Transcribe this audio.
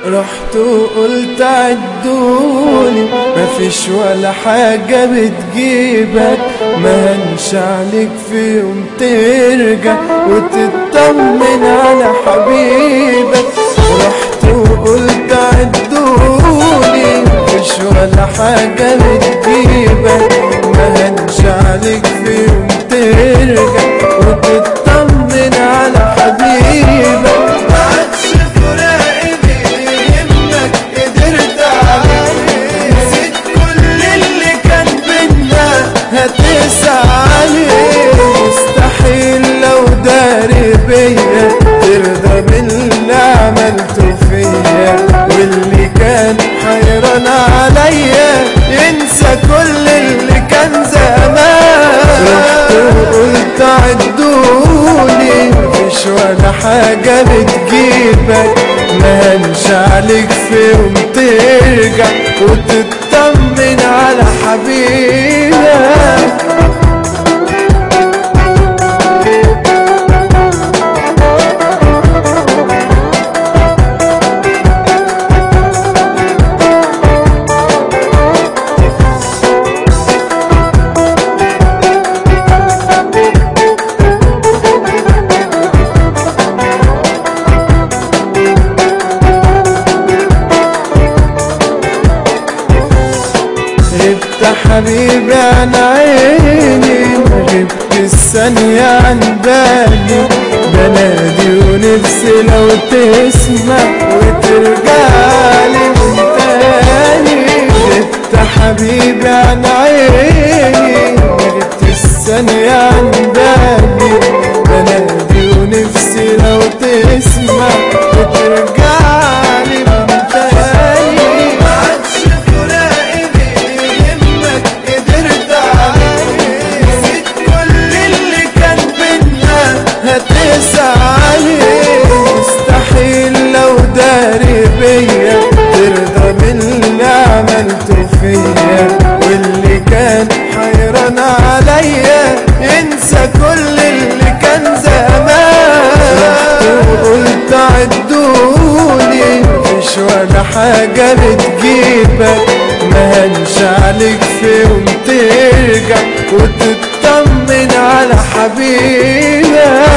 رحت وقلت عدوني مفيش ولا حاجة بتجيبك ما هنش عليك في يوم ترجع وتطمن على حبيبك رحت وقلت عدوني مفيش ولا حاجة بتجيبك ما هنش عليك في يوم ترجع وتطمن على حبيبك معادش فراقي بيهمك قدرت عليه نسيت كل اللي كان بينا هتسعى عليه مستحيل لو داري بيا ترضى باللي عملته فيا واللي كان حيران عليا ينسى كل اللي كان زمان رحت وقلت عدوني مفيش ولا حاجة بتجيبك ما هنش عليك في يوم ترجع وتطمن على حبيبك غبت حبيبي عن عيني غبت الثانية عن بالي بنادي ونفسي لو تسمع وترجعلي من تاني غبت حبيبي عن عيني غبت الثانية عن بالي بنادي ونفسي لو تسمع وترجعلي من تاني معادش فراقي بيهمك قدرت عليه نسيت كل اللي كان بينا هتسعى عليه مستحيل لو داري بيا ترضى باللي عملته فيا واللي كان حيران عليا ينسى كل اللي كان زمان رحت وقلت عدوني مفيش ولا حاجة بتجيبك ما هنش عليك في يوم ترجع وتطمن على حبيبك